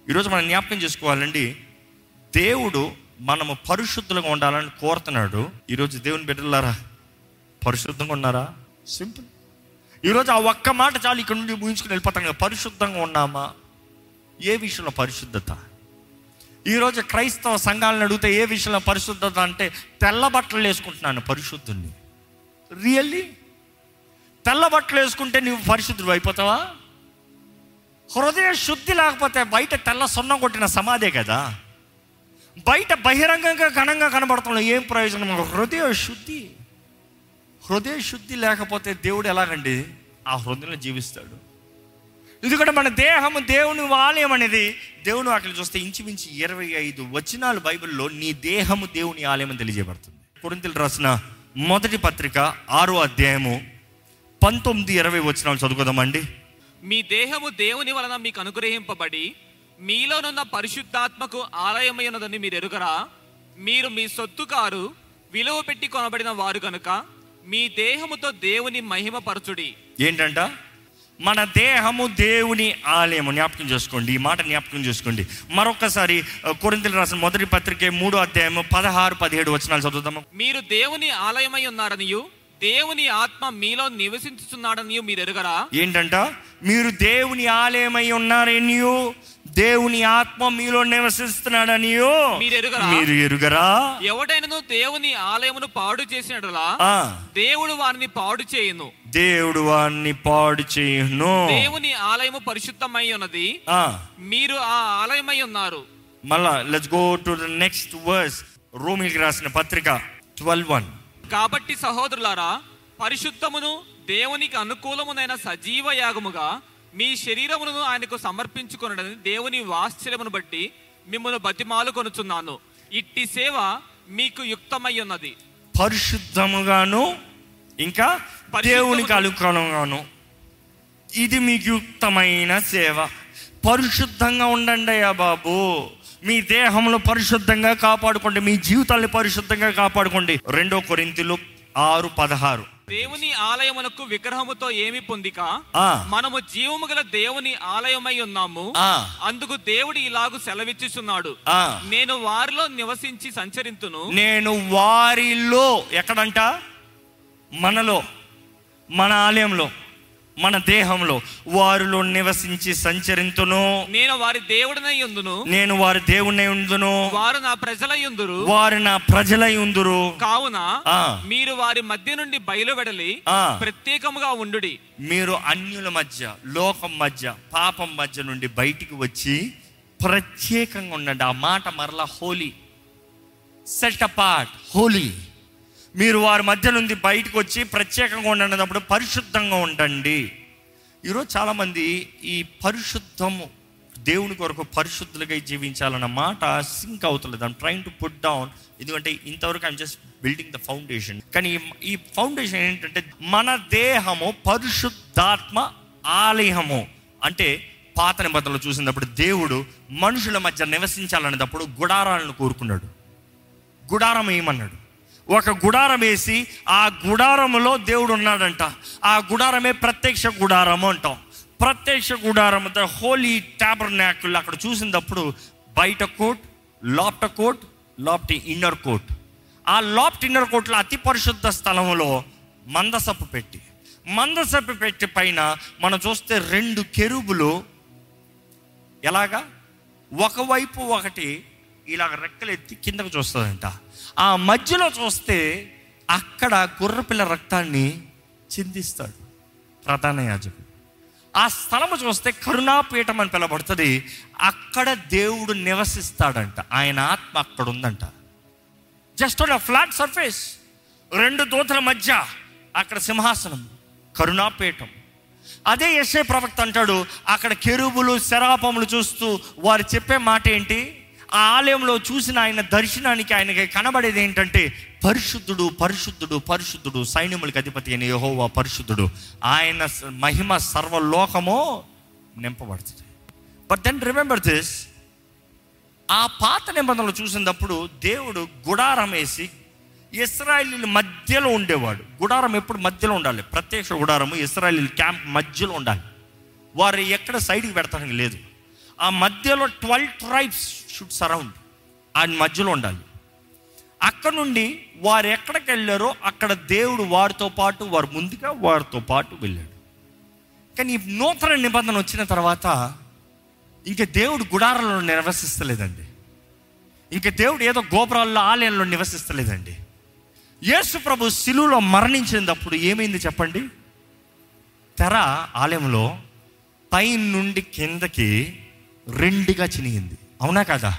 ఈరోజు మనం జ్ఞాపకం చేసుకోవాలండి దేవుడు మనము పరిశుద్ధులుగా ఉండాలని కోరుతున్నాడు ఈరోజు దేవుని బిడ్డలారా పరిశుద్ధంగా ఉన్నారా సింపుల్ ఈరోజు ఆ ఒక్క మాట చాలు ఇక్కడ నుండి ఊహించుకుని వెళ్ళిపోతాం కదా పరిశుద్ధంగా ఉన్నామా ఏ విషయంలో పరిశుద్ధత ఈరోజు క్రైస్తవ సంఘాలను అడిగితే ఏ విషయంలో పరిశుద్ధత అంటే తెల్ల బట్టలు వేసుకుంటున్నాను పరిశుద్ధుణ్ణి రియల్లీ తెల్ల బట్టలు వేసుకుంటే నువ్వు పరిశుద్ధుడు అయిపోతావా హృదయ శుద్ధి లేకపోతే బయట తెల్ల సున్నం కొట్టిన సమాధే కదా బయట బహిరంగంగా ఘనంగా కనబడుతున్న ఏం ప్రయోజనం హృదయ శుద్ధి హృదయ శుద్ధి లేకపోతే దేవుడు ఎలాగండి ఆ హృదయంలో జీవిస్తాడు ఎందుకంటే మన దేహము దేవుని ఆలయం అనేది దేవుని వాటిని చూస్తే ఇంచుమించు ఇరవై ఐదు వచనాలు బైబిల్లో నీ దేహము దేవుని ఆలయం అని తెలియజేయబడుతుంది కొరింతలు రాసిన మొదటి పత్రిక ఆరో అధ్యాయము పంతొమ్మిది ఇరవై వచనాలు చదువుకుందామండి మీ దేహము దేవుని వలన మీకు అనుగ్రహింపబడి మీలోనున్న పరిశుద్ధాత్మకు ఆలయమైనదని మీరు ఎరుగరా మీరు మీ సొత్తు కారు విలువ పెట్టి కొనబడిన వారు కనుక మీ దేహముతో దేవుని మహిమపరచుడి ఏంటంట మన దేహము దేవుని ఆలయము జ్ఞాపకం చేసుకోండి ఈ మాట జ్ఞాపకం చేసుకోండి మరొకసారి కొరింతలు రాసిన మొదటి పత్రిక మూడో అధ్యాయము పదహారు పదిహేడు వచనాలు చదువుతాము మీరు దేవుని ఆలయమై ఉన్నారనియు దేవుని ఆత్మ మీలో నివసించుచున్నాడనియు మీరు ఎరుగరా ఏంటంట మీరు దేవుని ఆలయమై ఉన్నారనియో దేవుని ఆత్మ మీలో నివసిస్తున్నాడనియో మీరు ఎరుగరా? మీరు ఎరుగరా ఎవడైనను దేవుని ఆలయమును పాడు చేసినట్లా ఆ, దేవుడు వారిని పాడు చేయును దేవుడు వారిని పాడు చేయను దేవుని ఆలయము పరిశుద్ధమై ఉన్నది ఆ, మీరు ఆ ఆలయమై ఉన్నారు మళ్ళా let's go to the next verse రోమిల్కి రాసిన పత్రిక ట్వెల్వ్ వన్ కాబట్టి సహోదరులారా పరిశుద్ధమును దేవునికి అనుకూలమునైన సజీవ యాగముగా మీ శరీరమును ఆయనకు సమర్పించుకొనడని దేవుని వాత్సల్యమును బట్టి మిమ్మల్ని బతిమాలు కొనుచున్నాను ఇట్టి సేవ మీకు యుక్తమై ఉన్నది పరిశుద్ధముగాను ఇంకా పరిశుద్ధముగా- దేవునికి అనుకూలంగాను ఇది మీకు యుక్తమైన సేవ పరిశుద్ధంగా ఉండండి అయ్యా బాబు మీ దేహంలో పరిశుద్ధంగా కాపాడుకోండి మీ జీవితాన్ని పరిశుద్ధంగా కాపాడుకోండి రెండో కొరింతిలో ఆరు పదహారు దేవుని ఆలయమునకు విగ్రహముతో ఏమి పొందిక ఆ. మనము జీవము గల దేవుని ఆలయమై ఉన్నాము ఆ. అందుకు దేవుడు ఇలాగు సెలవిచ్చుచున్నాడు ఆ. నేను వారిలో నివసించి సంచరింతును నేను వారిలో ఎక్కడంట మనలో మన ఆలయంలో మన దేహంలో వారిలో నివసించి సంచరింతును నేను వారి దేవుడినై ఉందును నేను వారి దేవుని ఉందును వారు నా ప్రజలై ఉందురు వారి నా ప్రజలై ఉందురు కావున ఆ. మీరు వారి మధ్య నుండి బయలువెడలి ఆ. ప్రత్యేకముగా ఉండుడి మీరు అన్యుల మధ్య లోకం మధ్య పాపం మధ్య నుండి బయటికి వచ్చి ప్రత్యేకంగా ఉండండి ఆ మాట మరలా హోలీ సెట్ అపార్ట్ హోలీ మీరు వారి మధ్య నుండి బయటకు వచ్చి ప్రత్యేకంగా ఉండేటప్పుడు పరిశుద్ధంగా ఉండండి ఈరోజు చాలామంది ఈ పరిశుద్ధము దేవుని కొరకు పరిశుద్ధులుగా జీవించాలన్న మాట సింక్ అవుతలేదు I'm trying to put down ఎందుకంటే ఇంతవరకు I'm just building the foundation కానీ ఈ- ఈ ఫౌండేషన్ ఏంటంటే మన దేహము పరిశుద్ధాత్మ ఆలయము అంటే పాత నిబంధనలు చూసినప్పుడు దేవుడు మనుషుల మధ్య నివసించాలనేటప్పుడు గుడారాలను కోరుకున్నాడు గుడారం వేయమన్నాడు ఒక గుడారం వేసి ఆ గుడారములో దేవుడు ఉన్నాడంట ఆ గుడారమే ప్రత్యక్ష గుడారము అంటాం ప్రత్యక్ష గుడారం ద హోలీ ట్యాబర్ నాకుల్ అక్కడ చూసినప్పుడు బయట కోట్ లోపట కోట్ లోపటి ఇన్నర్ కోట్ ఆ లోపటి ఇన్నర్ కోట్లో అతి పరిశుద్ధ స్థలంలో మందసపు పెట్టి మందసపు పెట్టి పైన మనం చూస్తే రెండు కెరుబులు ఎలాగా ఒకవైపు ఒకటి ఇలాగ రెక్కలు ఎత్తి కిందకు చూస్తుందంట ఆ మధ్యలో చూస్తే అక్కడ గుర్రపిల్ల రక్తాన్ని చిందిస్తాడు ప్రధాన యాజకుడు ఆ స్థలము చూస్తే కరుణాపీఠం అని పిలబడుతుంది అక్కడ దేవుడు నివసిస్తాడంట ఆయన ఆత్మ అక్కడ ఉందంట జస్ట్ ఆన్ ఫ్లాట్ సర్ఫేస్ రెండు దూతల మధ్య అక్కడ సింహాసనం కరుణాపీఠం అదే యశ్ఐ ప్రవక్త అంటాడు అక్కడ కెరుబులు శరాపములు చూస్తూ వారు చెప్పే మాట ఏంటి ఆ ఆలయంలో చూసిన ఆయన దర్శనానికి ఆయనకి కనబడేది ఏంటంటే పరిశుద్ధుడు పరిశుద్ధుడు పరిశుద్ధుడు సైన్యములకు అధిపతి అయిన యెహోవా పరిశుద్ధుడు ఆయన స- మహిమ సర్వలోకమో నింపబడుతుంది బట్ దెన్ రిమెంబర్ దిస్ ఆ పాత నిబంధనలు చూసినప్పుడు దేవుడు గుడారం వేసి ఇస్రాయలీల మధ్యలో ఉండేవాడు గుడారం ఎప్పుడు మధ్యలో ఉండాలి ప్రత్యక్ష గుడారము ఇస్రాయలీల క్యాంప్ మధ్యలో ఉండాలి వారు ఎక్కడ సైడ్కి పెడతానికి లేదు ఆ మధ్యలో ట్వెల్వ్ ట్రైబ్స్ షుడ్ సరౌండ్ ఆయన మధ్యలో ఉండాలి అక్కడ నుండి వారు ఎక్కడికి వెళ్ళారో అక్కడ దేవుడు వారితో పాటు వారు ముందుగా వారితో పాటు వెళ్ళాడు కానీ ఈ నూతన నిబంధన వచ్చిన తర్వాత ఇంక దేవుడు గుడారంలో నివసిస్తలేదండి ఇంక దేవుడు ఏదో గోపురాల్లో ఆలయంలో నివసిస్తలేదండి యేసు ప్రభు శిలువలో మరణించినప్పుడు ఏమైంది చెప్పండి తెర ఆలయంలో పై నుండి కిందకి రెండుగా చినిగింది అవునా కదా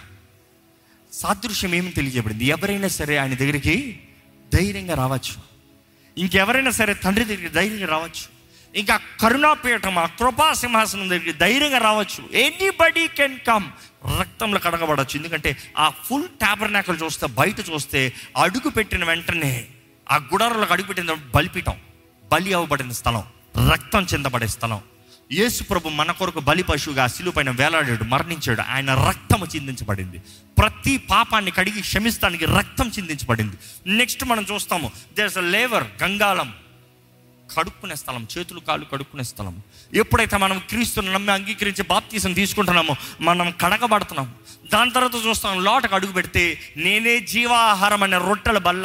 సాదృశ్యం ఏమి తెలియజేయబడింది ఎవరైనా సరే ఆయన దగ్గరికి ధైర్యంగా రావచ్చు ఇంకెవరైనా సరే తండ్రి దగ్గరికి ధైర్యంగా రావచ్చు ఇంకా కరుణాపీఠం ఆ కృపా సింహాసనం దగ్గరికి ధైర్యంగా రావచ్చు ఎనీబడి కెన్ కమ్ రక్తంలో కడగబడచ్చు ఎందుకంటే ఆ ఫుల్ ట్యాబర్నాకల్ చూస్తే బయట చూస్తే అడుగు పెట్టిన వెంటనే ఆ గుడారంలోకి అడుగు పెట్టిన బలిపీఠం బలి అవ్వబడిన స్థలం రక్తం చెందబడే స్థలం యేసు ప్రభు మన కొరకు బలి పశువుగా శిలువ పైన వేలాడాడు మరణించాడు ఆయన రక్తము చిందించబడింది ప్రతి పాపాన్ని కడిగి క్షమిస్తానికి రక్తం చిందించబడింది నెక్స్ట్ మనం చూస్తాము దేర్స్ అ లేవర్ గంగాళం కడుక్కునే స్థలం చేతులు కాళ్ళు కడుక్కునే స్థలం ఎప్పుడైతే మనం క్రీస్తుని నమ్మి అంగీకరించి బాప్తీసం తీసుకుంటున్నామో మనం కడగబడుతున్నాం దాని తర్వాత చూస్తాం లోటకు అడుగు పెడితే నేనే జీవాహారం అనే రొట్టెల బల్ల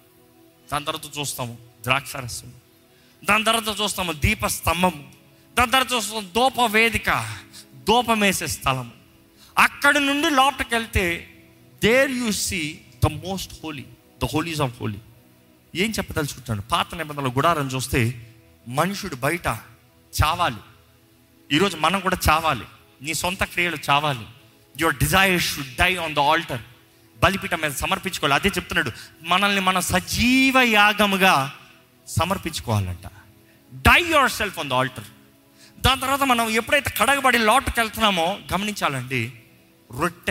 దాని తర్వాత చూస్తాము ద్రాక్షారసం దాని తర్వాత చూస్తాము దీపస్తంభం దాని తర్వాత చూస్తాం దూప వేదిక దూపం వేసే స్థలం అక్కడి నుండి లోపలికి వెళ్తే there you see the most holy the holies of holy ఏం చెప్పదలుచుకుంటాను పాత నిబంధనల గుడారం చూస్తే మనుషుడు బయట చావాలి ఈరోజు మనం కూడా చావాలి నీ సొంత క్రియలు చావాలి your desire should die on the altar బలిపీఠం మీద సమర్పించుకోవాలి అదే చెప్తున్నాడు మనల్ని మన సజీవ యాగముగా సమర్పించుకోవాలంట die yourself on the altar దాని తర్వాత మనం ఎప్పుడైతే కడగబడి లోటుకి వెళ్తున్నామో గమనించాలండి రొట్టె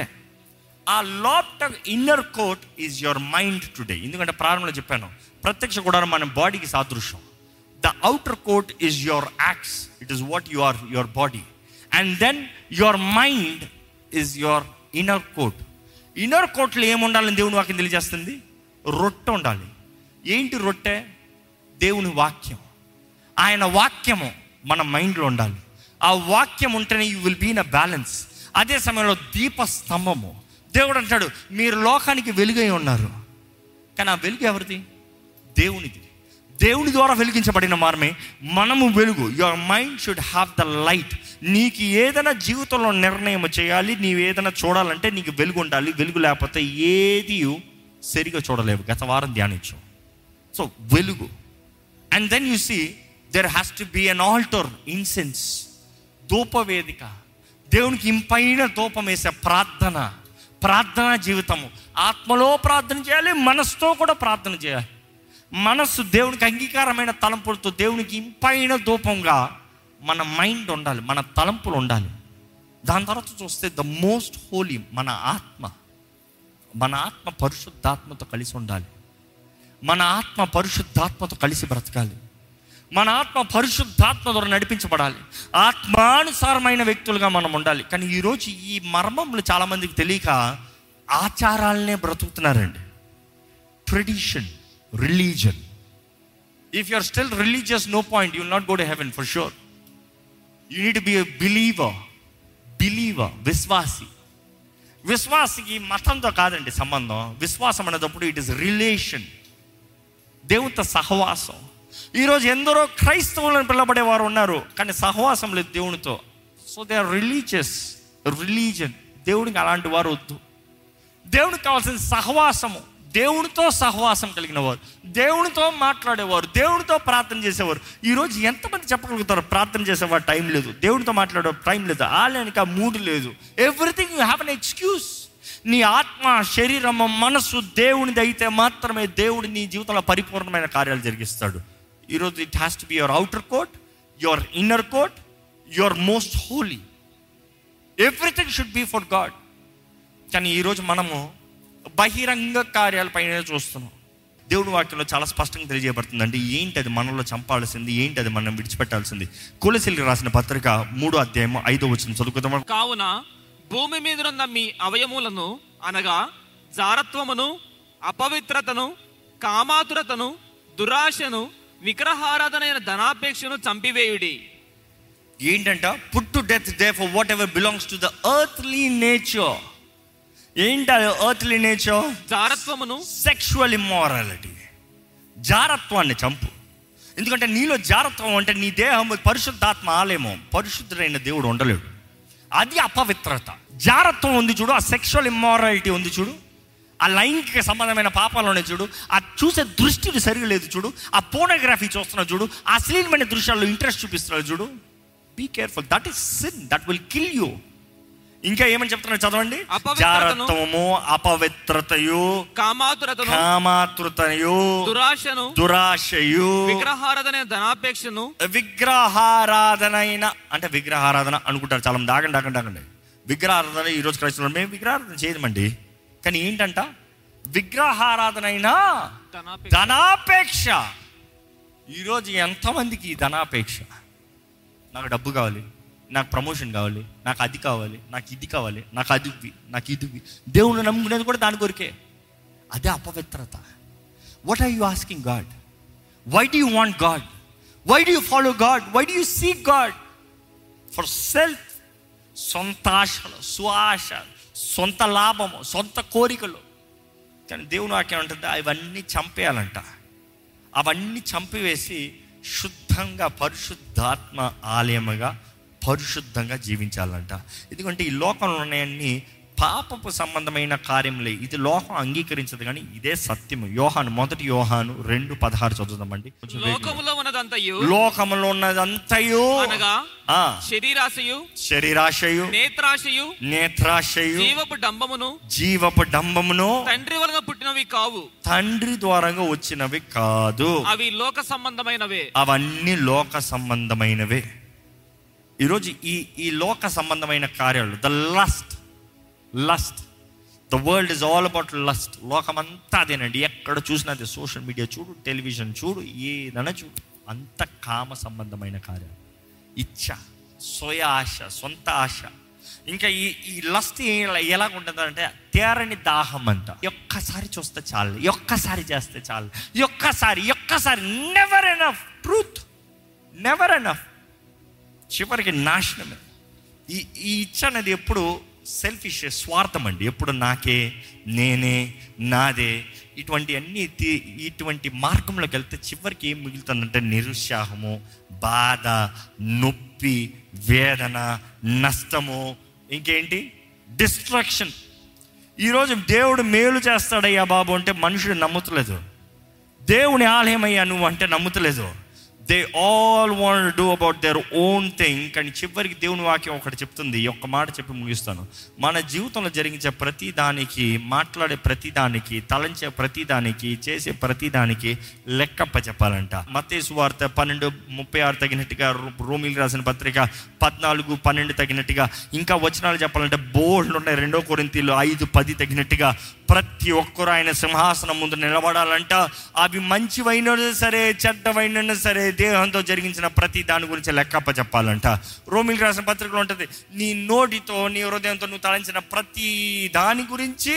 ఆ లాట్ inner court is your mind today ఎందుకంటే ప్రారంభంలో చెప్పాను ప్రత్యక్ష గుడారం మన బాడీకి సాదృశ్యం the outer court is your acts it is what you are your body and then your mind is your inner court inner కోట్లో ఏముండాలని దేవుని వాక్యం తెలియజేస్తుంది రొట్టె ఉండాలి ఏంటి రొట్టె దేవుని వాక్యం ఆయన వాక్యము మన మైండ్లో ఉండాలి ఆ వాక్యం ఉంటేనే you will be in a balance అదే సమయంలో దీప స్తంభము దేవుడు అంటాడు మీరు లోకానికి వెలుగై ఉన్నారు కానీ ఆ వెలుగు ఎవరిది దేవునిది దేవుని ద్వారా వెలిగించబడిన మారమే మనము వెలుగు your mind should have the light నీకు ఏదైనా జీవితంలో నిర్ణయం చేయాలి నీవు ఏదైనా చూడాలంటే నీకు వెలుగు ఉండాలి వెలుగు లేకపోతే ఏది సరిగా చూడలేవు గత వారం ధ్యానించు సో వెలుగు and then you see there has to be an altar incense ధూపవేదిక దేవునికి ఇంపైన ధూపం వేసే ప్రార్థన ప్రార్థనా జీవితము ఆత్మలో ప్రార్థన చేయాలి మనసుతో కూడా ప్రార్థన చేయాలి మనస్సు దేవునికి అంగీకారమైన తలంపులతో దేవునికి ఇంపైన ధూపంగా మన మైండ్ ఉండాలి మన తలంపులు ఉండాలి దాని తర్వాత చూస్తే ద మోస్ట్ హోలీ మన ఆత్మ మన ఆత్మ పరిశుద్ధాత్మతో కలిసి ఉండాలి మన ఆత్మ పరిశుద్ధాత్మతో కలిసి బ్రతకాలి మన ఆత్మ పరిశుద్ధాత్మ ద్వారా నడిపించబడాలి ఆత్మానుసారమైన వ్యక్తులుగా మనం ఉండాలి కానీ ఈరోజు ఈ మర్మములు చాలామందికి తెలియక ఆచారాలనే బ్రతుకుతున్నారండి tradition religion if you are still religious no point you will not go to heaven for sure you need be a believer believer విశ్వాసి విశ్వాసికి మతంతో కాదండి సంబంధం విశ్వాసం అనేటప్పుడు ఇట్ ఇస్ రిలేషన్ దేవునితో సహవాసం ఈరోజు ఎందరో క్రైస్తవులను పిల్లబడే వారు ఉన్నారు కానీ సహవాసం లేదు దేవునితో so they are religious religion దేవునికి అలాంటి వారు వద్దు దేవునికి కావాల్సిన సహవాసము దేవునితో సహవాసం కలిగిన వారు దేవునితో మాట్లాడేవారు దేవునితో ప్రార్థన చేసేవారు ఈరోజు ఎంతమంది చెప్పగలుగుతారు ప్రార్థన చేసేవారు టైం లేదు దేవునితో మాట్లాడే టైం లేదు ఆలయానికి ఆ మూడు లేదు everything you have an excuse నీ ఆత్మ శరీరము మనస్సు దేవునిది అయితే మాత్రమే దేవుడు నీ జీవితంలో పరిపూర్ణమైన కార్యాలు జరిగిస్తాడు ఈరోజు it has to be your outer court your inner court your most holy everything should be for God కానీ ఈరోజు మనము బహిరంగ కార్యాలపైన చూస్తున్నాం దేవుడి వాక్యంలో చాలా స్పష్టంగా తెలియజేయబడుతుందండి ఏంటి అది మనలో చంపాల్సింది ఏంటి అది మనం విడిచిపెట్టాల్సింది కులసిల్లి రాసిన పత్రిక మూడో అధ్యాయం ఐదో వచ్చిన చదువుకుందాం కావున భూమి మీదనున్న మీ అవయములను అనగా జారత్వమును అపవిత్రతను కామాతురతను దురాశను విగ్రహారాధనైన ధనాపేక్షను చంపివేయుడి ఏంటంట put to death therefore whatever belongs to the earthly nature ఏంటి అది ఎర్త్లీ నేచర్ జారత్వమును సెక్షువల్ ఇమ్మారాలిటీ జారత్వాన్ని చంపు ఎందుకంటే నీలో జారత్వం అంటే నీ దేహం పరిశుద్ధాత్మ ఆలేమో పరిశుద్ధుడైన దేవుడు ఉండలేడు అది అపవిత్రత జారత్వం ఉంది చూడు ఆ సెక్షువల్ ఇమ్మారాలిటీ ఉంది చూడు ఆ లైంగిక సంబంధమైన పాపాలు ఉన్నాయి చూడు ఆ చూసే దృష్టి సరిగా లేదు చూడు ఆ పోనోగ్రఫీ చూస్తున్నావు చూడు ఆ అశ్లీలమైన దృశ్యాల్లో ఇంట్రెస్ట్ చూపిస్తున్నాడు చూడు be careful that is sin that will kill you ఇంకా ఏమని చెప్తున్నాడు చదవండి అపవిత్రతను- జారత్వము అపవిత్రతయు కామాతురతను కామాతృతయు దురాశను దురాశయు విగ్రహారాధన ధనాపేక్షను విగ్రహారాధనైన అంటే విగ్రహారాధన అనుకుంటారు చాలా మంది ఆగండి ఆగండి ఆగండి విగ్రహారాధన ఈరోజు క్రైస్తవులు మేము విగ్రహారాధన చేయమండి కానీ ఏంటంట విగ్రహారాధనైనా ధనాపేక్ష ధనాపేక్ష ఈరోజు ఎంతమందికి ఈ ధనాపేక్ష నాకు డబ్బు కావాలి నాకు ప్రమోషన్ కావాలి నాకు అది కావాలి నాకు ఇది కావాలి నాకు అది ఇవ్వి, నాకు ఇది ఇవ్వి. దేవుని నమ్ముకునేది కూడా దాని కొరికే అదే అపవిత్రత what are you asking God why do you want God why do you follow God why do you seek God for self సొంత ఆశలు స్వాశ సొంత లాభము సొంత కోరికలు కానీ దేవుని వాక్యం ఉంటుంది అవన్నీ చంపేయాలంట అవన్నీ చంపివేసి శుద్ధంగా పరిశుద్ధాత్మ ఆలయముగా పరిశుద్ధంగా జీవించాలంట ఎందుకంటే ఈ లోకంలో ఉన్నాయన్నీ పాపపు సంబంధమైన కార్యములే ఇది లోకం అంగీకరించదు కానీ ఇదే సత్యము యోహాను మొదటి యోహాను రెండు పదహారు చదువుదామండి కొంచెం వేగంగా. లోకములో ఉన్నదంతయు లోకములో ఉన్నదంతయు అనగా ఆ, శరీరాశయు శరీరాశయు నేత్రాశయు నేత్రాశయు జీవపు డంబమును జీవపు డంబమును తండ్రి వలన పుట్టినవి కావు తండ్రి ద్వారంగా వచ్చినవి కాదు అవి లోక సంబంధమైనవే అవన్నీ లోక సంబంధమైనవే ఈరోజు ఈ ఈ లోక సంబంధమైన కార్యాలు the lust lust the world is all about lust లోకమంతా అదేనండి ఎక్కడ చూసినా అదే సోషల్ మీడియా చూడు టెలివిజన్ చూడు ఏదైనా చూడు అంత కామ సంబంధమైన కార్యాలు ఇచ్చ సోయ ఆశ సొంత ఆశ ఇంకా ఈ ఈ లస్ట్ ఎలా ఉంటుందంటే తేరని దాహం అంట ఒక్కసారి చూస్తే చాలు ఒక్కసారి చేస్తే చాలు ఒక్కసారి ఒక్కసారి never enough truth never enough చివరికి నాశనమే ఈ ఈ ఇచ్చ అనేది ఎప్పుడు సెల్ఫిష్ స్వార్థం అండి ఎప్పుడు నాకే నేనే నాదే ఇటువంటి అన్ని తి- ఇటువంటి మార్గంలోకి వెళ్తే చివరికి ఏం మిగులుతుందంటే నిరుత్సాహము బాధ నొప్పి వేదన నష్టము ఇంకేంటి డిస్ట్రాక్షన్ ఈరోజు దేవుడు మేలు చేస్తాడయ్యా బాబు అంటే మనుషుడు నమ్ముతలేదు దేవుని ఆలయమయ్యా నువ్వు అంటే నమ్ముతలేదు they all want do about their own thing కానీ చివరికి దేవుని వాక్యం ఒకటి చెప్తుంది ఈ ఒక్క మాట చెప్పి ముగిస్తాను మన జీవితంలో జరిగించే ప్రతి దానికి మాట్లాడే ప్రతి దానికి తలంచే ప్రతి దానికి చేసే ప్రతి దానికి లెక్కప్ప చెప్పాలంట మత్తేసు వార్త పన్నెండు ముప్పై ఆరు తగినట్టుగా రో- రోమిలు రాసిన పత్రిక పద్నాలుగు పన్నెండు తగినట్టుగా ఇంకా వచనాలు చెప్పాలంటే బోర్డులు ఉన్నాయి రెండో కొరింతీలు ఐదు పది తగినట్టుగా ప్రతి ఒక్కరు ఆయన సింహాసనం ముందు నిలబడాలంట అవి మంచివైనా సరే చెడ్డవైనా సరే దేహంతో జరిగించిన ప్రతి దాని గురించి లెక్కప్ప చెప్పాలంట రోమిల్ రాసిన పత్రికలో ఉంటుంది నీ నోటితో నీ హృదయంతో నువ్వు తలంచిన ప్రతి దాని గురించి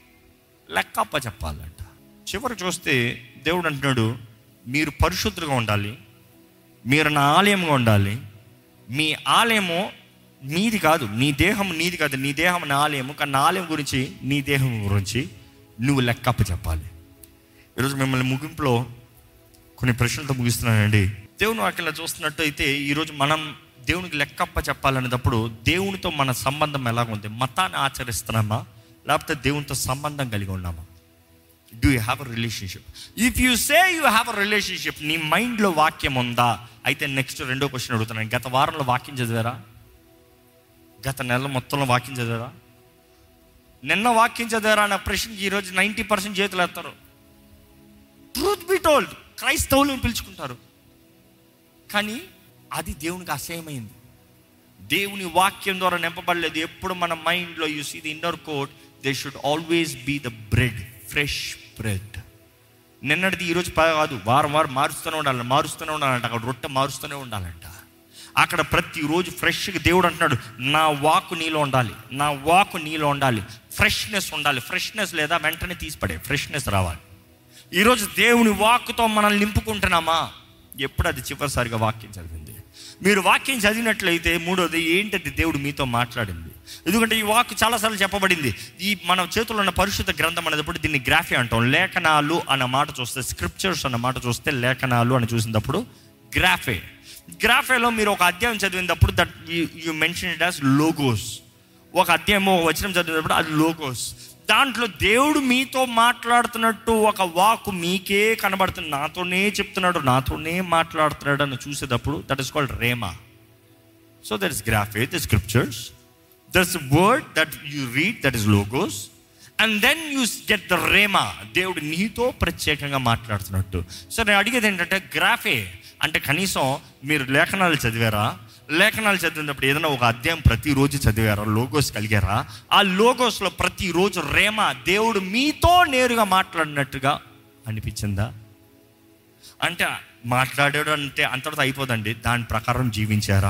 లెక్కప్ప చెప్పాలంట చివరి చూస్తే దేవుడు అంటున్నాడు మీరు పరిశుద్ధులుగా ఉండాలి మీరు నా ఆలయంగా ఉండాలి మీ ఆలయము నీది కాదు నీ దేహం నీది కాదు నీ దేహం నా ఆలయము కానీ నా ఆలయం గురించి నీ దేహం గురించి నువ్వు లెక్కప్ప చెప్పాలి ఈరోజు మిమ్మల్ని ముగింపులో కొన్ని ప్రశ్నలతో ముగిస్తున్నానండి దేవుని వాక్యంలో చూస్తున్నట్టు అయితే ఈరోజు మనం దేవునికి లెక్కప్ప చెప్పాలనేటప్పుడు దేవునితో మన సంబంధం ఎలా ఉంది మతాన్ని ఆచరిస్తున్నామా లేకపోతే దేవునితో సంబంధం కలిగి ఉన్నామా do you have a relationship if you say you have a relationship నీ మైండ్లో వాక్యం ఉందా అయితే నెక్స్ట్ రెండో క్వశ్చన్ అడుగుతున్నాను గత వారంలో వాక్యం చదివారా గత నెల మొత్తంలో వాక్యం చదివారా నిన్న వాక్యం చదివారా అన్న ప్రశ్నకి ఈరోజు నైంటీ పర్సెంట్ చేతులు ఎత్తారు ట్రూత్ బి టోల్డ్ క్రైస్తవులను పిలుచుకుంటారు కానీ అది దేవునికి అసహ్యమైంది దేవుని వాక్యం ద్వారా నింపబడలేదు ఎప్పుడు మన మైండ్లో you see the inner court they should always be the bread fresh bread నిన్నటిది ఈరోజు ప- కాదు వారం వారం మారుస్తూనే ఉండాలి మారుస్తూనే ఉండాలంట అక్కడ రొట్టె మారుస్తూనే ఉండాలంట అక్కడ ప్రతిరోజు ఫ్రెష్గా దేవుడు అంటున్నాడు నా వాకు నీలో ఉండాలి నా వాకు నీలో ఉండాలి ఫ్రెష్నెస్ ఉండాలి ఫ్రెష్నెస్ లేదా వెంటనే తీసిపడే ఫ్రెష్నెస్ రావాలి ఈరోజు దేవుని వాక్కుతో మనల్ని నింపుకుంటున్నామా ఎప్పుడు అది చివరిసారిగా వాక్యం చదివింది మీరు వాక్యం చదివినట్లయితే మూడోది ఏంటది దేవుడు మీతో మాట్లాడింది ఎందుకంటే ఈ వాక్ చాలాసార్లు చెప్పబడింది ఈ మన చేతుల్లో ఉన్న పరిశుద్ధ గ్రంథం అనేటప్పుడు దీన్ని గ్రాఫీ అంటాం లేఖనాలు అన్న మాట చూస్తే స్క్రిప్చర్స్ అన్న మాట చూస్తే లేఖనాలు అని చూసినప్పుడు గ్రాఫే గ్రాఫేలో మీరు ఒక అధ్యాయం చదివినప్పుడు that you mention it as logos ఒక అధ్యాయం ఒక వచనం చదివినప్పుడు అది లోగోస్ దాంట్లో దేవుడు మీతో మాట్లాడుతున్నట్టు ఒక వాక్ మీకే కనబడుతుంది నాతోనే చెప్తున్నాడు నాతోనే మాట్లాడుతున్నాడు అని చూసేటప్పుడు that is called rhema so that is graphe the scriptures that's word that you read that is logos and then you get the rhema దేవుడు నీతో ప్రత్యేకంగా మాట్లాడుతున్నట్టు సో నేను అడిగేది ఏంటంటే గ్రాఫే అంటే కనీసం మీరు లేఖనాలు చదివారా లేఖనాలు చదివినప్పుడు ఏదైనా ఒక అధ్యాయం ప్రతిరోజు చదివారా లోగోస్ కలిగారా ఆ లోగోస్లో ప్రతిరోజు రేమ దేవుడు మీతో నేరుగా మాట్లాడినట్టుగా అనిపించిందా అంటే మాట్లాడాడు అంటే అంతటితో అయిపోదండి దాని ప్రకారం జీవించారా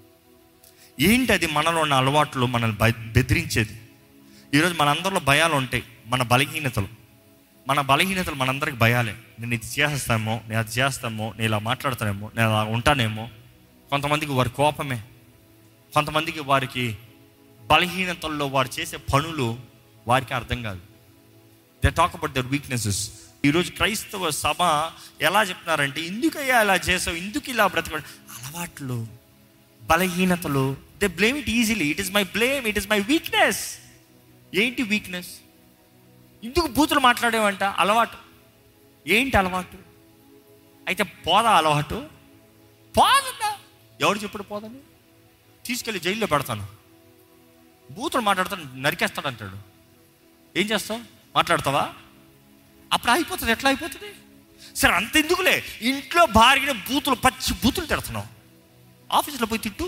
ఏంటి అది మనలో ఉన్న అలవాట్లు మనల్ని బె- బెదిరించేది ఈరోజు మనందరిలో భయాలు ఉంటాయి మన బలహీనతలు మన బలహీనతలు మనందరికి భయాలే నేను ఇది చేస్తామో నేను అది చేస్తామో నేను ఇలా మాట్లాడతానేమో నేను అలా ఉంటానేమో కొంతమందికి వారి కోపమే కొంతమందికి వారికి బలహీనతల్లో వారు చేసే పనులు వారికి అర్థం కాదు they talk about their weaknesses ఈరోజు క్రైస్తవ సభ ఎలా చెప్తున్నారంటే ఎందుకయ్యా ఇలా చేసావు ఎందుకు ఇలా బ్రతక అలవాట్లు బలహీనతలు they blame it easily it is my blame it is my weakness ఏంటి వీక్నెస్ ఎందుకు బూతులు మాట్లాడేవంట అలవాటు ఏంటి అలవాటు అయితే పోదా అలవాటు పోదన్నా ఎవడు చెప్పుడు పోదని తీసుకెళ్ళి జైల్లో పెడతాను బూతులు మాట్లాడతాను నరికేస్తాడు అంటాడు ఏం చేస్తావు మాట్లాడతావా అప్పుడు అయిపోతుంది ఎట్లా అయిపోతుంది సరే అంత ఎందుకులే ఇంట్లో భార్యని బూతులు పచ్చి బూతులు తిడుతున్నావు ఆఫీస్లో పోయి తిట్టు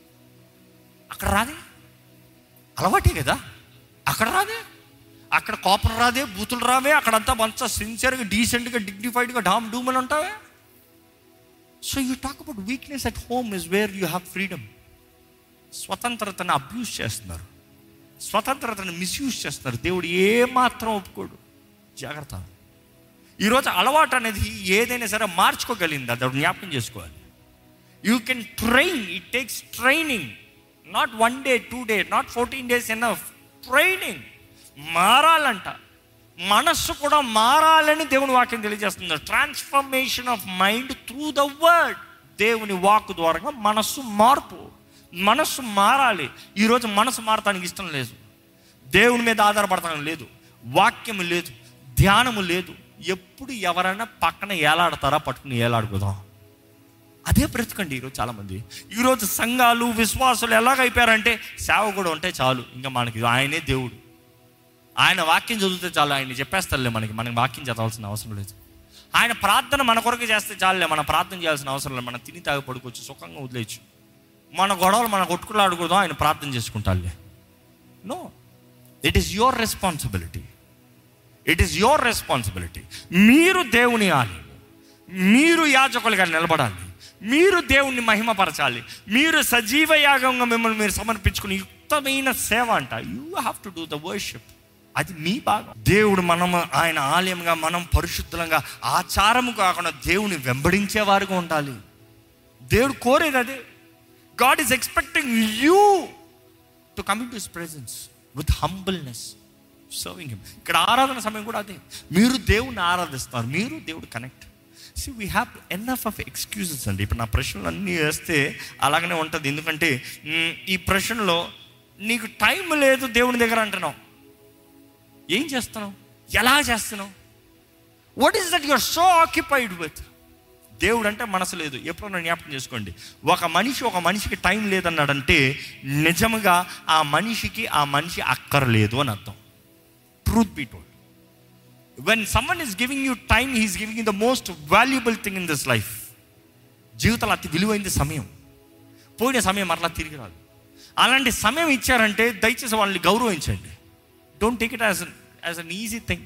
అక్కడ రాదే అలవాటే కదా అక్కడ రాదే అక్కడ కోపం రాదే బూతులు రావే అక్కడంతా మంచిగా సిన్సియర్గా డీసెంట్గా డిగ్నిఫైడ్గా డామ్ డూమ్ అని ఉంటావే so you talk about weakness at home is where you have freedom స్వతంత్రతను అబ్యూస్ చేస్తున్నారు స్వతంత్రతను మిస్యూజ్ చేస్తున్నారు దేవుడు ఏ మాత్రం ఒప్పుకోడు జాగ్రత్త ఈరోజు అలవాటు అనేది ఏదైనా సరే మార్చుకోగలిగింది అది జ్ఞాపకం చేసుకోవాలి you can train it takes training not one day two day not fourteen days enough training మారాలంట మనస్సు కూడా మారాలని దేవుని వాక్యం తెలియజేస్తుంది transformation of mind through the word దేవుని వాక్ ద్వారా మనస్సు మార్పు మనస్సు మారాలి ఈరోజు మనసు మారటానికి ఇష్టం లేదు దేవుని మీద ఆధారపడతాం లేదు వాక్యము లేదు ధ్యానము లేదు ఎప్పుడు ఎవరైనా పక్కన ఏలాడతారా పట్టుకుని ఏలాడుకుందాం అదే బ్రతకండి ఈరోజు చాలామంది ఈరోజు సంఘాలు విశ్వాసులు ఎలాగైపోయారంటే సేవ కూడా ఉంటే చాలు ఇంకా మనకి ఆయనే దేవుడు ఆయన వాక్యం చదివితే చాలు ఆయన చెప్పేస్తారులే మనకి మనకి వాక్యం చదవాల్సిన అవసరం లేదు ఆయన ప్రార్థన మన కొరకు చేస్తే చాలులే మనం ప్రార్థన చేయాల్సిన అవసరం లేదు మనం తిని తాగి పడుకోవచ్చు సుఖంగా వదిలేయచ్చు మన గొడవలు మన కొట్టుకులాడుకుందాం ఆయన ప్రార్థన చేసుకుంటారులే no it is your responsibility it is your responsibility మీరు దేవుని ఆలయం మీరు యాజకులుగా నిలబడాలి మీరు దేవుణ్ణి మహిమపరచాలి మీరు సజీవ యాగంగా మిమ్మల్ని మీరు సమర్పించుకుని యుక్తమైన సేవ అంట you have to do the worship అది మీ భాగం దేవుడు మనం ఆయన ఆలయంగా మనం పరిశుద్ధంగా ఆచారము కాకుండా దేవుని వెంబడించే వారుగా ఉండాలి దేవుడు కోరేది అదే God is expecting you to come into his presence with humbleness serving him ఇక్కడ ఆరాధన సమయం కూడా అదే మీరు దేవుని ఆరాధిస్తారు మీరు దేవుడు connect see we have enough of excuses అండి ఇప్పుడు నా ప్రశ్నలు అన్నీ వేస్తే అలాగనే ఉంటుంది ఎందుకంటే మ్, ఈ ప్రశ్నలో నీకు టైం లేదు దేవుని దగ్గర అంటున్నావు ఏం చేస్తున్నావు ఎలా చేస్తున్నావు what is that you're so occupied with దేవుడు అంటే మనసు లేదు ఎప్పుడన్నా జ్ఞాపకం చేసుకోండి ఒక మనిషి ఒక మనిషికి టైం లేదన్నాడంటే నిజంగా ఆ మనిషికి ఆ మనిషి అక్కర్లేదు అని అర్థం truth be told when someone is giving you time he's giving the most valuable thing in this life జీవితంలో అతి విలువైంది సమయం పోయిన సమయం మరలా తిరిగి రాదు అలాంటి సమయం ఇచ్చారంటే దయచేసి వాళ్ళని గౌరవించండి don't take it as as an easy thing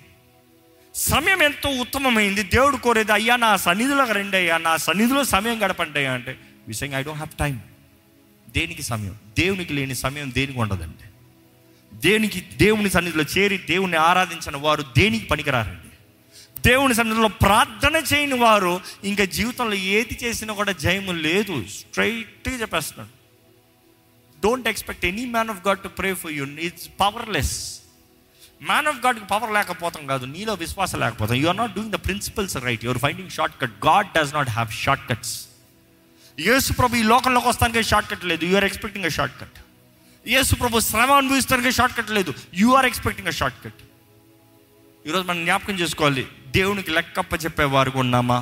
సమయం ఎంతో ఉత్తమమైంది దేవుడు కోరేది అయ్యా నా సన్నిధిలోకి రండి అయ్యా నా సన్నిధిలో సమయం గడపండి అయ్యా అంటే విషయంగా ఐ డోంట్ హ్యావ్ టైం దేనికి సమయం దేవునికి లేని సమయం దేనికి ఉండదండి దేనికి దేవుని సన్నిధిలో చేరి దేవుని ఆరాధించిన వారు దేనికి పనికిరారండి దేవుని సన్నిధిలో ప్రార్థన చేయని వారు ఇంకా జీవితంలో ఏది చేసినా కూడా జయము లేదు స్ట్రైట్గా చెప్పేస్తున్నాడు don't expect any man of God to pray for you it's powerless man of గాడ్కి పవర్ లేకపోతాం కాదు నీలో విశ్వాసం లేకపోతాం you are not doing the principles right you're finding shortcut God does not have shortcuts యేసు ప్రభు ఈ లోకంలోకి వస్తానికి షార్ట్ కట్ లేదు you are expecting a shortcut యేసు ప్రభు శ్రమ అనుభవిస్తానికి షార్ట్ కట్ లేదు you are expecting a short cut ఈరోజు మనం జ్ఞాపకం చేసుకోవాలి దేవునికి లెక్కప్ప చెప్పేవారు ఉన్నామా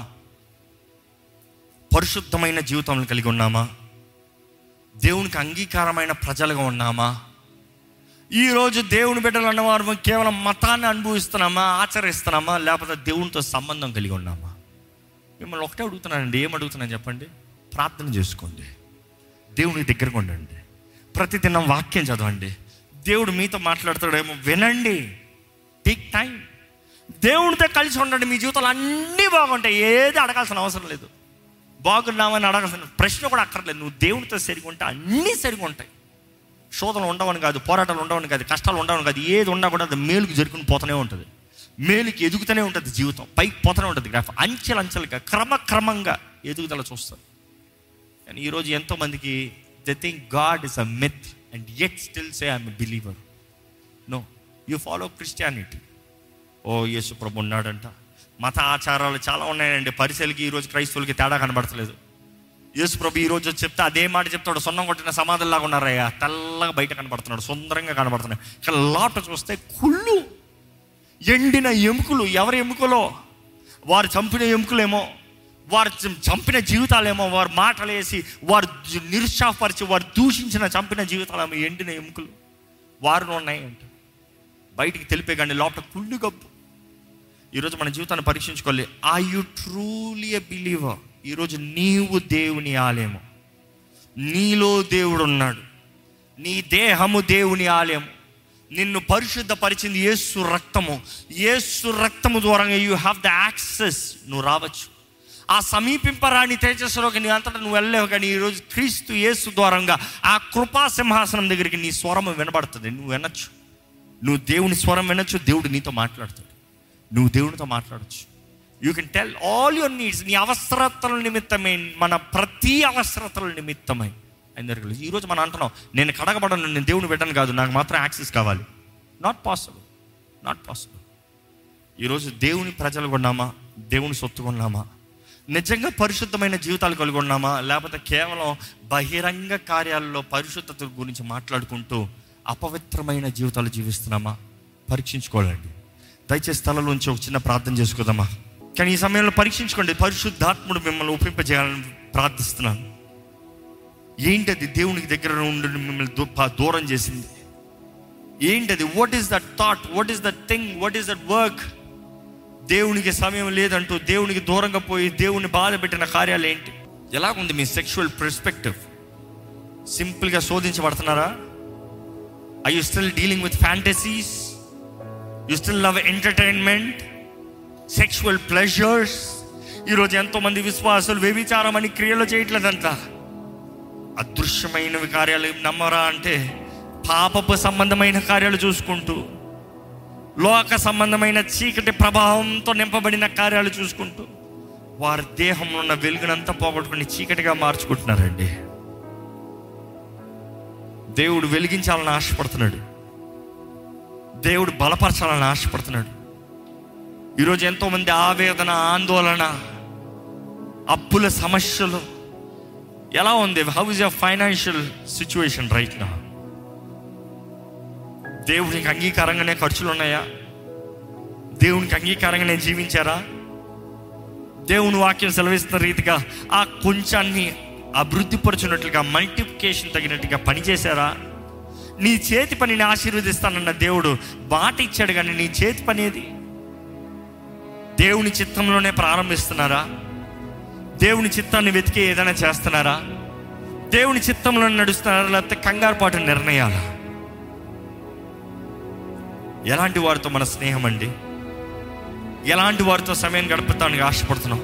పరిశుద్ధమైన జీవితం కలిగి ఉన్నామా దేవునికి అంగీకారమైన ప్రజలుగా ఉన్నామా ఈరోజు దేవుని బిడ్డలు అన్నవారు కేవలం మతాన్ని అనుభవిస్తున్నామా ఆచరిస్తున్నామా లేకపోతే దేవునితో సంబంధం కలిగి ఉన్నామా మిమ్మల్ని ఒకటే అడుగుతున్నానండి ఏం అడుగుతున్నాను చెప్పండి ప్రార్థన చేసుకోండి దేవుని దగ్గరకు ఉండండి ప్రతిదినం వాక్యం చదవండి దేవుడు మీతో మాట్లాడతాడేమో వినండి టేక్ టైం దేవునితో కలిసి ఉండండి మీ జీవితంలో అన్నీ బాగుంటాయి ఏది అడగాల్సిన అవసరం లేదు బాగున్నామని అడగాల్సిన ప్రశ్న కూడా అక్కర్లేదు నువ్వు దేవునితో సరిగా ఉంటే అన్నీ సరిగా ఉంటాయి శోధనలు ఉండవని కాదు పోరాటాలు ఉండవని కాదు కష్టాలు ఉండవని కాదు ఏది ఉన్నా కూడా అది మేలుకు జరుపుకుని పోతూనే ఉంటుంది మేలుకి ఎదుగుతూనే ఉంటుంది జీవితం పైకి పోతూనే ఉంటుంది గ్రాఫ్ అంచెలు అంచెలుగా క్రమక్రమంగా ఎదుగుదల చూస్తారు కానీ ఈరోజు ఎంతోమందికి they think God is a myth and yet still say I'm believer no you follow Christianity ఓ యేసు ప్రభు ఉన్నాడంట మత ఆచారాలు చాలా ఉన్నాయండి పరిశీలకి ఈరోజు క్రైస్తవులకి తేడా కనబడతలేదు యేసు ప్రభు ఈ రోజు చెప్తే అదే మాట చెప్తాడు సొన్నం కొట్టిన సమాధుల్లాగా ఉన్నారయ్యా తెల్లగా బయట కనబడుతున్నాడు సుందరంగా కనబడుతున్నాడు ఇక్కడ లోట చూస్తే కుళ్ళు ఎండిన ఎముకలు ఎవరి ఎముకలో వారు చంపిన ఎముకలేమో వారు చం- చంపిన జీవితాలేమో వారు మాటలేసి వారు జ- నిరుత్సాహపరిచి వారు దూషించిన చంపిన జీవితాలేమో ఎండిన ఎముకలు వారు ఉన్నాయి అంట బయటికి తెలిపే కానీ లోపల కుళ్ళు గబ్బు ఈరోజు మన జీవితాన్ని పరీక్షించుకోవాలి are you truly a believer ఈరోజు నీవు దేవుని ఆలయము నీలో దేవుడు ఉన్నాడు నీ దేహము దేవుని ఆలయము నిన్ను పరిశుద్ధపరిచింది యేసు రక్తము యేసు రక్తము ద్వారా యూ హ్యావ్ ద యాక్సెస్ నువ్వు రావచ్చు ఆ సమీపింపరాని తేజస్సులోకి నీ అంతటా నువ్వు వెళ్ళలేవు కానీ ఈరోజు క్రీస్తు యేసు ద్వారంగా ఆ కృపా సింహాసనం దగ్గరికి నీ స్వరం వినబడుతుంది నువ్వు వినొచ్చు నువ్వు దేవుని స్వరం వినొచ్చు దేవుడు నీతో మాట్లాడుతాడు నువ్వు దేవునితో మాట్లాడచ్చు you can tell all your needs నీ అవసరతల నిమిత్తమే మన ప్రతి అవసరతల నిమిత్తమై అందరికీ ఈరోజు మనం అంటున్నాం నేను కడగబడను నేను దేవుని బిడ్డను కాదు నాకు మాత్రం యాక్సెస్ కావాలి నాట్ పాసిబుల్ నాట్ పాసిబుల్ ఈరోజు దేవుని ప్రజలు కొన్నామా దేవుని సొత్తు కొన్నామా నిజంగా పరిశుద్ధమైన జీవితాలు కలిగి ఉన్నామా లేకపోతే కేవలం బహిరంగ కార్యాలలో పరిశుద్ధత గురించి మాట్లాడుకుంటూ అపవిత్రమైన జీవితాలు జీవిస్తున్నామా పరీక్షించుకోవాలండి దయచేసి స్థలంలోంచి ఒక చిన్న ప్రార్థన చేసుకుందామా కానీ ఈ సమయంలో పరీక్షించుకోండి పరిశుద్ధాత్ముడు మిమ్మల్ని ఒప్పింపజేయాలని ప్రార్థిస్తున్నాను ఏంటది దేవునికి దగ్గర ఉండి మిమ్మల్ని దూ- పా- దూరం చేసింది ఏంటది what is that thought what is that thing what is that work దేవునికి సమయం లేదంటూ దేవునికి దూరంగా పోయి దేవుని బాధ పెట్టిన కార్యాలు ఏంటి ఎలాగుంది మీ సెక్షువల్ పర్స్పెక్టివ్ సింపుల్గా శోధించబడుతున్నారా are you still dealing with fantasies you still love entertainment sexual pleasures ఈరోజు ఎంతోమంది విశ్వాసులు వ్యభిచారం అని క్రియలు చేయట్లేదంట అదృశ్యమైనవి కార్యాలు నమ్మరా అంటే పాపపు సంబంధమైన కార్యాలు చూసుకుంటూ లోక సంబంధమైన చీకటి ప్రభావంతో నింపబడిన కార్యాలు చూసుకుంటూ వారి దేహంలో ఉన్న వెలుగునంతా పోగొట్టుకుని చీకటిగా మార్చుకుంటున్నారండి దేవుడు వెలిగించాలని ఆశపడుతున్నాడు దేవుడు బలపరచాలని ఆశపడుతున్నాడు ఈరోజు ఎంతోమంది ఆవేదన ఆందోళన అప్పుల సమస్యలు ఎలా ఉంది how is your financial situation right నా దేవునికి అంగీకారంగానే ఖర్చులు ఉన్నాయా దేవునికి అంగీకారంగానే జీవించారా దేవుని వాక్యం సెలవిస్తున్న రీతిగా ఆ కొంచాన్ని అభివృద్ధిపరచున్నట్లుగా మల్టిప్లికేషన్ తగినట్టుగా పనిచేశారా నీ చేతి పనిని ఆశీర్వదిస్తానన్న దేవుడు మాట ఇచ్చాడు కానీ నీ చేతి పని ఏది దేవుని చిత్తంలోనే ప్రారంభిస్తున్నారా దేవుని చిత్తాన్ని వెతికి ఏదైనా చేస్తున్నారా దేవుని చిత్తంలో నడుస్తున్నారా లేకపోతే కంగారుపాటు నిర్ణయాలా ఎలాంటి వారితో మన స్నేహం అండి ఎలాంటి వారితో సమయం గడుపుతానికి ఆశపడుతున్నాం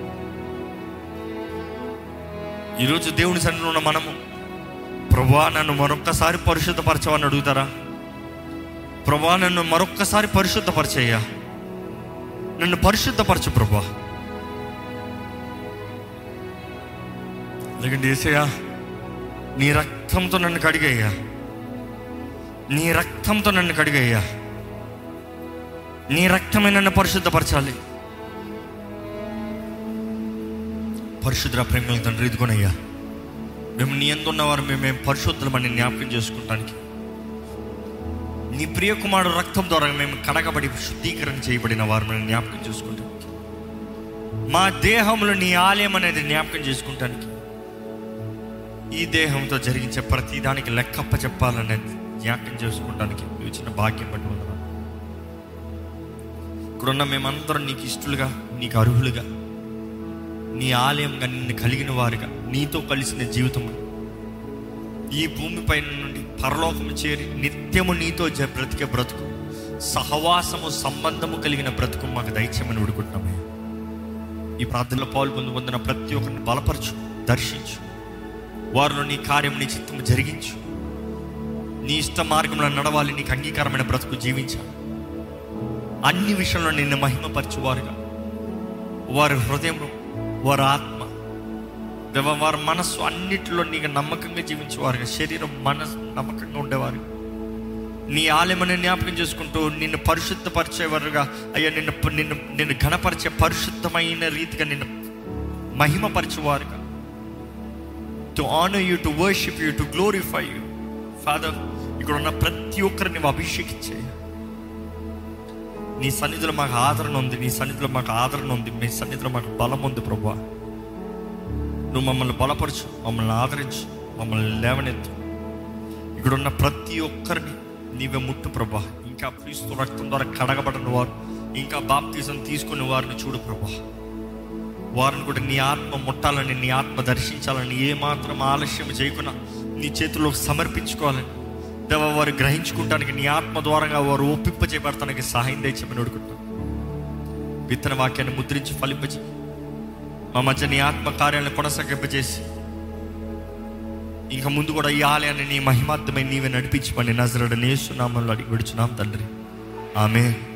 ఈరోజు దేవుని సన్నిధిలో ఉన్న మనము ప్రభా నన్ను మరొక్కసారి పరిశుద్ధపరచవని అడుగుతారా ప్రభా నన్ను మరొక్కసారి పరిశుద్ధపరిచయ్యా నన్ను పరిశుద్ధపరచు ప్రభా లేకండి ఏసయ్యా నీ రక్తంతో నన్ను కడిగయ్యా నీ రక్తంతో నన్ను కడిగయ్యా నీ రక్తమే నన్ను పరిశుద్ధపరచాలి పరిశుద్ధ ప్రేమల తండ్రి ఇదిగోనయ్యా మేము నీ ఎందున్నవారు మేము మేము పరిశుద్ధులమని జ్ఞాపకం చేసుకుంటానికి నీ ప్రియ కుమారుడు రక్తం ద్వారా మేము కడగబడి శుద్ధీకరణ చేయబడిన వారు మేము జ్ఞాపకం చేసుకుంటానికి మా దేహంలో నీ ఆలయం అనేది జ్ఞాపకం చేసుకుంటానికి ఈ దేహంతో జరిగించే ప్రతి దానికి లెక్కప్ప చెప్పాలనేది జ్ఞాపకం చేసుకుంటానికి నువ్వు ఇచ్చిన భాగ్యం బట్టి వందనాలు. ఇక్కడున్న మేమందరం నీకు ఇష్టలుగా నీకు అర్హులుగా నీ ఆలయంగా నిన్ను కలిగిన వారుగా నీతో కలిసిన జీవితం ఈ భూమిపై నుండి పరలోకము చేరి నిత్యము నీతో జ- బ్రతికే బ్రతుకు సహవాసము సంబంధము కలిగిన బ్రతుకు మాకు దయచేయమని ఉడుకుంటున్నామే ఈ ప్రార్థనలో పాల్గొందు పొందిన ప్రతి ఒక్కరిని బలపరచు దర్శించు వారిలో నీ కార్యం నీ చిత్తము జరిగించు నీ ఇష్ట మార్గంలో నడవాలి నీకు అంగీకారమైన బ్రతుకు జీవించాలి అన్ని విషయంలో నిన్ను మహిమపరచువారుగా వారి హృదయంలో వారి ఆత్మ దేవ వారి మనస్సు అన్నిటిలో నీకు నమ్మకంగా జీవించేవారుగా శరీరం మనసు నమ్మకంగా ఉండేవారు నీ ఆలయమని జ్ఞాపకం చేసుకుంటూ నిన్ను పరిశుద్ధపరిచేవారుగా అయ్యా నిన్ను నిన్ను నిన్ను ఘనపరిచే పరిశుద్ధమైన రీతిగా నిన్ను మహిమపరిచేవారుగా to honour you to worship you to glorify you father ఇక్కడ ఉన్న ప్రతి ఒక్కరిని నువ్వు అభిషేకించే నీ సన్నిధిలో మాకు ఆదరణ ఉంది నీ సన్నిధిలో మాకు ఆదరణ ఉంది మీ సన్నిధిలో మాకు బలం ఉంది ప్రభా నువ్వు మమ్మల్ని బలపరచు మమ్మల్ని ఆదరించు మమ్మల్ని లేవనెత్తు ఇక్కడ ఉన్న ప్రతి ఒక్కరిని నీవే ముట్టు ప్రభా ఇంకా క్రీస్తు రక్తం ద్వారా కడగబడిన వారు ఇంకా బాప్తీసం తీసుకున్న వారిని చూడు ప్రభా వారిని కూడా నీ ఆత్మ ముట్టాలని నీ ఆత్మ దర్శించాలని ఏ మాత్రం ఆలస్యం చేయకుండా నీ చేతుల్లో సమర్పించుకోవాలని దేవ వారు గ్రహించుకుంటానికి నీ ఆత్మ ద్వారంగా వారు ఒప్పింప చేయబడటానికి సహాయం దయచేయమని అడుగుతాం విత్తన వాక్యాన్ని ముద్రించి ఫలింపజే మా మధ్య నీ ఆత్మ కార్యాలను కొనసాగింపజేసి ఇంకా ముందు కూడా ఈ ఆలయాన్ని నీ మహిమార్థమై నీవే నడిపించమని నజరడ నేస్తున్నామని అడిగి విడుచున్నాం తండ్రి ఆమె